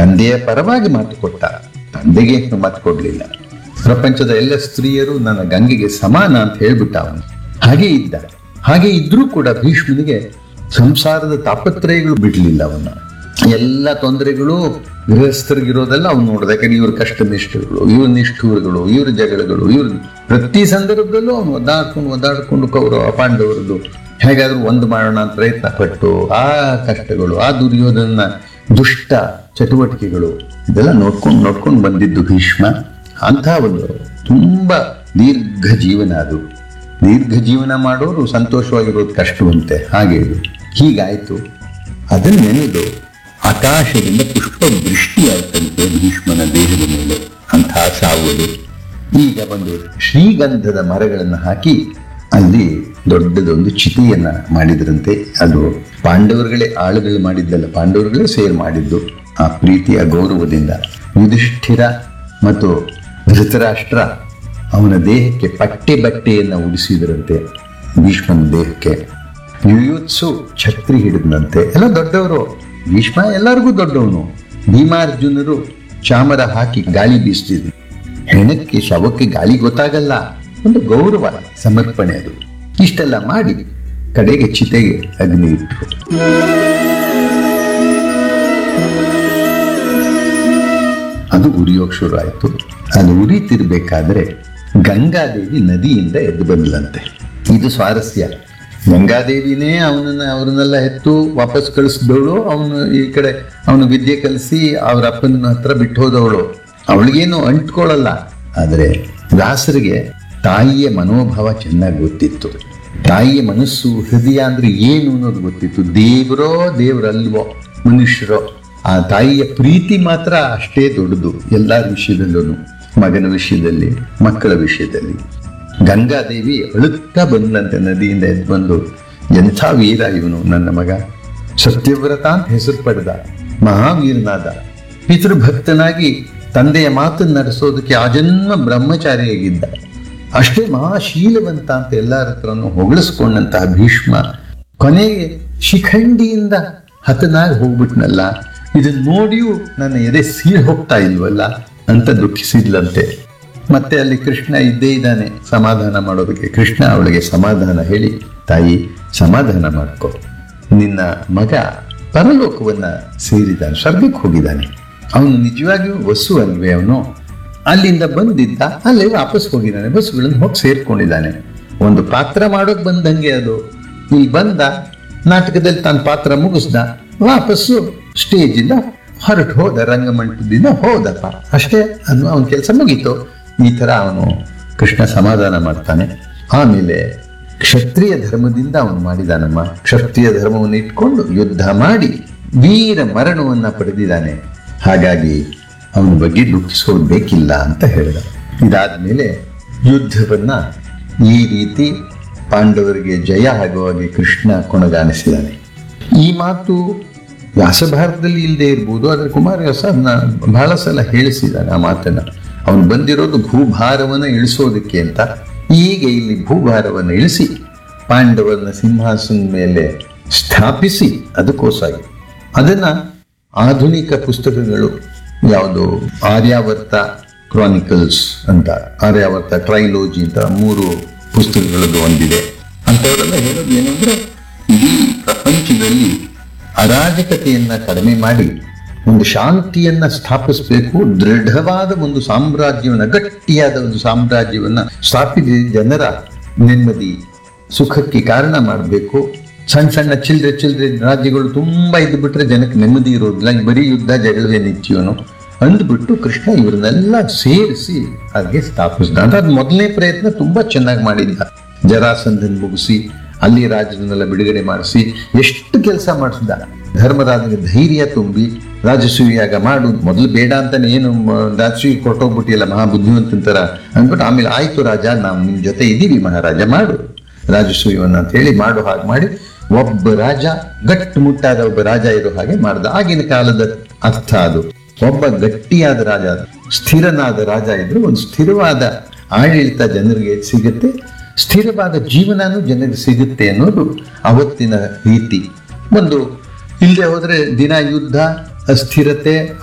ತಂದೆಯ ಪರವಾಗಿ ಮಾತು ಕೊಟ್ಟ ತಂದೆಗೆ ಏನು ಮಾತು ಕೊಡ್ಲಿಲ್ಲ ಪ್ರಪಂಚದ ಎಲ್ಲ ಸ್ತ್ರೀಯರು ನನ್ನ ಗಂಗೆಗೆ ಸಮಾನ ಅಂತ ಹೇಳ್ಬಿಟ್ಟ ಅವನು ಹಾಗೆ ಇದ್ದ ಹಾಗೆ ಇದ್ರೂ ಕೂಡ ಭೀಷ್ಮನಿಗೆ ಸಂಸಾರದ ತಾಪತ್ರಯಗಳು ಬಿಡ್ಲಿಲ್ಲ ಅವನ್ನ ಎಲ್ಲ ತೊಂದರೆಗಳು ಗೃಹಸ್ಥರಿಗಿರೋದೆಲ್ಲ ಅವ್ನು ನೋಡ್ದ ಯಾಕಂದ್ರೆ ಇವ್ರ ಕಷ್ಟ ನಿಷ್ಠಗಳು ಇವ್ರ ನಿಷ್ಠೂರಗಳು ಇವ್ರ ಜಗಳಗಳು ಇವ್ರ ಪ್ರತಿ ಸಂದರ್ಭದಲ್ಲೂ ಅವನು ಒದ್ದಾಡ್ಕೊಂಡು ಒದ್ದಾಡ್ಕೊಂಡು ಕೌರವ ಪಾಂಡವರದ್ದು ಹೇಗಾದ್ರೂ ಒಂದು ಮಾಡೋಣ ಅಂತ ಪ್ರಯತ್ನ ಪಟ್ಟು ಆ ಕಷ್ಟಗಳು ಆ ದುರ್ಯೋಧನ ದುಷ್ಟ ಚಟುವಟಿಕೆಗಳು ಇದೆಲ್ಲ ನೋಡ್ಕೊಂಡು ನೋಡ್ಕೊಂಡು ಬಂದಿದ್ದು ಭೀಷ್ಮ ಅಂಥ ಒಂದು ತುಂಬಾ ದೀರ್ಘ ಜೀವನ ಅದು ದೀರ್ಘ ಜೀವನ ಮಾಡೋರು ಸಂತೋಷವಾಗಿರೋದು ಕಷ್ಟವಂತೆ ಹಾಗೆ ಇದು ಹೀಗಾಯ್ತು ಅದನ್ನ ನೆನೆದು ಆಕಾಶದಿಂದ ಪುಷ್ಪ ವೃಷ್ಟಿಯಾಯ್ತಂತೆ ಭೀಷ್ಮನ ದೇಹದ ಮೇಲೆ ಅಂತಹ ಸಾವುದು ಈಗ ಒಂದು ಶ್ರೀಗಂಧದ ಮರಗಳನ್ನು ಹಾಕಿ ಅಲ್ಲಿ ದೊಡ್ಡದೊಂದು ಚಿತೆಯನ್ನ ಮಾಡಿದ್ರಂತೆ ಅದು ಪಾಂಡವರುಗಳೇ ಆಳುಗಳು ಮಾಡಿದ್ದಲ್ಲ ಪಾಂಡವರುಗಳೇ ಸೇರ್ ಮಾಡಿದ್ದು ಆ ಪ್ರೀತಿಯ ಗೌರವದಿಂದ ಯುಧಿಷ್ಠಿರ ಮತ್ತು ಧೃತರಾಷ್ಟ್ರ ಅವನ ದೇಹಕ್ಕೆ ಪಟ್ಟೆ ಬಟ್ಟೆಯನ್ನ ಉಡಿಸಿದರಂತೆ ಭೀಷ್ಮನ ದೇಹಕ್ಕೆ ಯುಯುತ್ಸು ಛತ್ರಿ ಹಿಡಿದಂತೆ ಎಲ್ಲ ದೊಡ್ಡವರು ಭೀಷ್ಮ ಎಲ್ಲರಿಗೂ ದೊಡ್ಡವನು ಭೀಮಾರ್ಜುನರು ಚಾಮರ ಹಾಕಿ ಗಾಳಿ ಬೀಸ್ತಿದ್ರು ಹೆಣಕ್ಕೆ ಶವಕ್ಕೆ ಗಾಳಿ ಗೊತ್ತಾಗಲ್ಲ ಒಂದು ಗೌರವ ಸಮರ್ಪಣೆ ಅದು ಇಷ್ಟೆಲ್ಲ ಮಾಡಿ ಕಡೆಗೆ ಚಿತೆಗೆ ಅಗ್ನಿ ಇಟ್ಟರು ಅದು ಉರಿಯೋಕ್ ಶುರು ಆಯ್ತು ಅದು ಉರಿತಿರ್ಬೇಕಾದ್ರೆ ಗಂಗಾದೇವಿ ನದಿಯಿಂದ ಎದ್ದು ಬಂದ್ಲಂತೆ ಇದು ಸ್ವಾರಸ್ಯ ಗಂಗಾದೇವಿನೇ ಅವನನ್ನ ಅವ್ರನ್ನೆಲ್ಲ ಎತ್ತು ವಾಪಸ್ ಕಳಿಸಿದವಳು ಅವನು ಈ ಕಡೆ ಅವನು ವಿದ್ಯೆ ಕಲಿಸಿ ಅವ್ರ ಅಪ್ಪನ ಹತ್ರ ಬಿಟ್ಟು ಹೋದವಳು ಅವಳಿಗೇನು ಅಂಟ್ಕೊಳ್ಳಲ್ಲ ಆದರೆ ದಾಸರಿಗೆ ತಾಯಿಯ ಮನೋಭಾವ ಚೆನ್ನಾಗಿ ಗೊತ್ತಿತ್ತು ತಾಯಿಯ ಮನಸ್ಸು ಹೃದಯ ಅಂದ್ರೆ ಏನು ಅನ್ನೋದು ಗೊತ್ತಿತ್ತು ದೇವರೋ ದೇವರಲ್ವೋ ಮನುಷ್ಯರೋ ಆ ತಾಯಿಯ ಪ್ರೀತಿ ಮಾತ್ರ ಅಷ್ಟೇ ದೊಡ್ಡದು ಎಲ್ಲರ ವಿಷಯದಲ್ಲೂ ಮಗನ ವಿಷಯದಲ್ಲಿ ಮಕ್ಕಳ ವಿಷಯದಲ್ಲಿ ಗಂಗಾದೇವಿ ಅಳುತ್ತಾ ಬಂದಂತೆ ನದಿಯಿಂದ ಎದ್ದು ಬಂದು ಎಂಥ ವೀರ ಇವನು ನನ್ನ ಮಗ ಸತ್ಯವ್ರತ ಅಂತ ಹೆಸರು ಪಡೆದ ಮಹಾವೀರನಾದ ಪಿತೃಭಕ್ತನಾಗಿ ತಂದೆಯ ಮಾತನ್ನು ನಡೆಸೋದಕ್ಕೆ ಆಜನ್ಮ ಬ್ರಹ್ಮಚಾರಿಯಾಗಿದ್ದ ಅಷ್ಟೇ ಮಹಾಶೀಲವಂತ ಅಂತ ಎಲ್ಲರ ಹತ್ರನೂ ಹೊಗಳಿಸ್ಕೊಂಡಂತಹ ಭೀಷ್ಮ ಕೊನೆಗೆ ಶಿಖಂಡಿಯಿಂದ ಹತನಾಗಿ ಹೋಗ್ಬಿಟ್ನಲ್ಲ ಇದನ್ನ ನೋಡಿಯೂ ನನ್ನ ಎದೆ ಸೀಳ್ ಹೋಗ್ತಾ ಇಲ್ವಲ್ಲ ಅಂತ ದುಃಖಿಸಿದ್ಲಂತೆ ಮತ್ತೆ ಅಲ್ಲಿ ಕೃಷ್ಣ ಇದ್ದೇ ಇದ್ದಾನೆ ಸಮಾಧಾನ ಮಾಡೋದಕ್ಕೆ ಕೃಷ್ಣ ಅವಳಿಗೆ ಸಮಾಧಾನ ಹೇಳಿ ತಾಯಿ ಸಮಾಧಾನ ಮಾಡ್ಕೊ ನಿನ್ನ ಮಗ ಪರಲೋಕವನ್ನ ಸೇರಿದ್ದಾನೆ ಸ್ವರ್ಗಕ್ಕೆ ಹೋಗಿದ್ದಾನೆ ಅವನು ನಿಜವಾಗಿಯೂ ವಸು ಅಲ್ವೇ ಅವನು ಅಲ್ಲಿಂದ ಬಂದಿದ್ದ ಅಲ್ಲೇ ವಾಪಸ್ ಹೋಗಿದ್ದಾನೆ ಬಸ್ಗಳನ್ನು ಹೋಗಿ ಸೇರ್ಕೊಂಡಿದ್ದಾನೆ ಒಂದು ಪಾತ್ರ ಮಾಡೋಕ್ ಬಂದಂಗೆ ಅದು ಇಲ್ಲಿ ಬಂದ ನಾಟಕದಲ್ಲಿ ತನ್ನ ಪಾತ್ರ ಮುಗಿಸ್ದ ವಾಪಸ್ಸು ಸ್ಟೇಜಿಂದ ಹೊರಟು ಹೋದ ರಂಗಮಂಟಪದಿಂದ ಹೋದಪ್ಪ ಅಷ್ಟೇ ಅದು ಅವನ ಕೆಲಸ ಮುಗೀತು ಈ ತರ ಅವನು ಕೃಷ್ಣ ಸಮಾಧಾನ ಮಾಡ್ತಾನೆ ಆಮೇಲೆ ಕ್ಷತ್ರಿಯ ಧರ್ಮದಿಂದ ಅವನು ಮಾಡಿದಾನಮ್ಮ ಕ್ಷತ್ರಿಯ ಧರ್ಮವನ್ನು ಇಟ್ಕೊಂಡು ಯುದ್ಧ ಮಾಡಿ ವೀರ ಮರಣವನ್ನ ಪಡೆದಿದ್ದಾನೆ ಹಾಗಾಗಿ ಅವನ ಬಗ್ಗೆ ದುಃಖಿಸೋದು ಬೇಕಿಲ್ಲ ಅಂತ ಹೇಳಿದ ಇದಾದ್ಮೇಲೆ ಯುದ್ಧವನ್ನ ಈ ರೀತಿ ಪಾಂಡವರಿಗೆ ಜಯ ಆಗುವ ಹಾಗೆ ಕೃಷ್ಣ ಕೊಣಗಾಣಿಸಿದ್ದಾನೆ ಈ ಮಾತು ವ್ಯಾಸಭಾರತದಲ್ಲಿ ಇಲ್ಲದೆ ಇರ್ಬೋದು ಆದರೆ ಕುಮಾರವ್ಯಾಸ ಅದನ್ನ ಬಹಳ ಸಲ ಹೇಳಿಸಿದ್ದಾನೆ ಆ ಮಾತನ್ನ ಅವನು ಬಂದಿರೋದು ಭೂಭಾರವನ್ನು ಇಳಿಸೋದಕ್ಕೆ ಅಂತ ಈಗ ಇಲ್ಲಿ ಭೂಭಾರವನ್ನು ಇಳಿಸಿ ಪಾಂಡವರನ್ನ ಸಿಂಹಾಸನ ಮೇಲೆ ಸ್ಥಾಪಿಸಿ ಅದಕ್ಕೋಸ್ಕರ ಅದನ್ನ ಆಧುನಿಕ ಪುಸ್ತಕಗಳು ಯಾವುದು ಆರ್ಯಾವರ್ತ ಕ್ರಾನಿಕಲ್ಸ್ ಅಂತ ಆರ್ಯಾವರ್ತ ಟ್ರೈಲೋಜಿ ಅಂತ ಮೂರು ಪುಸ್ತಕಗಳದ್ದು ಒಂದಿದೆ ಅಂಥವರೆಲ್ಲ ಹೇಳೋದು ಏನಂದ್ರೆ ಇಡೀ ಪ್ರಪಂಚದಲ್ಲಿ ಅರಾಜಕತೆಯನ್ನ ಕಡಿಮೆ ಮಾಡಿ ಒಂದು ಶಾಂತಿಯನ್ನ ಸ್ಥಾಪಿಸಬೇಕು ದೃಢವಾದ ಒಂದು ಸಾಮ್ರಾಜ್ಯವನ್ನ ಗಟ್ಟಿಯಾದ ಒಂದು ಸಾಮ್ರಾಜ್ಯವನ್ನ ಸ್ಥಾಪಿಸಿ ಜನರ ನೆಮ್ಮದಿ ಸುಖಕ್ಕೆ ಕಾರಣ ಮಾಡಬೇಕು ಸಣ್ಣ ಸಣ್ಣ ಚಿಲ್ಲರೆ ಚಿಲ್ಲರೆ ರಾಜ್ಯಗಳು ತುಂಬಾ ಇದ್ದು ಬಿಟ್ರೆ ಜನಕ್ಕೆ ನೆಮ್ಮದಿ ಇರೋದಿಲ್ಲ ಈ ಬರೀ ಯುದ್ಧ ಜಗಳವೇ ನಿತ್ಯವನು ಅಂದ್ಬಿಟ್ಟು ಕೃಷ್ಣ ಇವ್ರನ್ನೆಲ್ಲ ಸೇರಿಸಿ ಹಾಗೆ ಸ್ಥಾಪಿಸಿದ ಅಂದ್ರೆ ಅದು ಮೊದಲನೇ ಪ್ರಯತ್ನ ತುಂಬಾ ಚೆನ್ನಾಗಿ ಮಾಡಿದ್ದ ಜರಾಸಂಧನ್ ಮುಗಿಸಿ ಅಲ್ಲಿ ರಾಜರನ್ನೆಲ್ಲ ಬಿಡುಗಡೆ ಮಾಡಿಸಿ ಎಷ್ಟು ಕೆಲಸ ಮಾಡಿಸಿದ ಧರ್ಮರಾಜನಿಗೆ ಧೈರ್ಯ ತುಂಬಿ ರಾಜಸೂಯಾಗ ಮಾಡು ಮೊದಲು ಬೇಡ ಅಂತಾನೆ ಏನು ರಾಜಸೂಯ ಕೊಟ್ಟೋಗ್ಬಿಟ್ಟಿಲ್ಲ ಮಹಾ ಬುದ್ಧಿವಂತನ ತರ ಅಂದ್ಬಿಟ್ಟು ಆಮೇಲೆ ಆಯ್ತು ರಾಜ ನಾವು ನಿಮ್ ಜೊತೆ ಇದೀವಿ ಮಹಾರಾಜ ಮಾಡು ರಾಜಸೂಯವನ್ನ ಅಂತ ಹೇಳಿ ಮಾಡು ಹಾಗೆ ಮಾಡಿ ಒಬ್ಬ ರಾಜ ಗಟ್ಟು ಮುಟ್ಟಾದ ಒಬ್ಬ ರಾಜ ಇರೋ ಹಾಗೆ ಮಾಡ್ದ ಆಗಿನ ಕಾಲದ ಅರ್ಥ ಅದು ಒಬ್ಬ ಗಟ್ಟಿಯಾದ ರಾಜ ಸ್ಥಿರನಾದ ರಾಜ ಇದ್ರೆ ಒಂದು ಸ್ಥಿರವಾದ ಆಡಳಿತ ಜನರಿಗೆ ಸಿಗುತ್ತೆ ಸ್ಥಿರವಾದ ಜೀವನನೂ ಜನರಿಗೆ ಸಿಗುತ್ತೆ ಅನ್ನೋದು ಅವತ್ತಿನ ರೀತಿ ಒಂದು ಇಲ್ಲದೆ ಹೋದ್ರೆ ದಿನ ಯುದ್ಧ ಅಸ್ಥಿರತೆ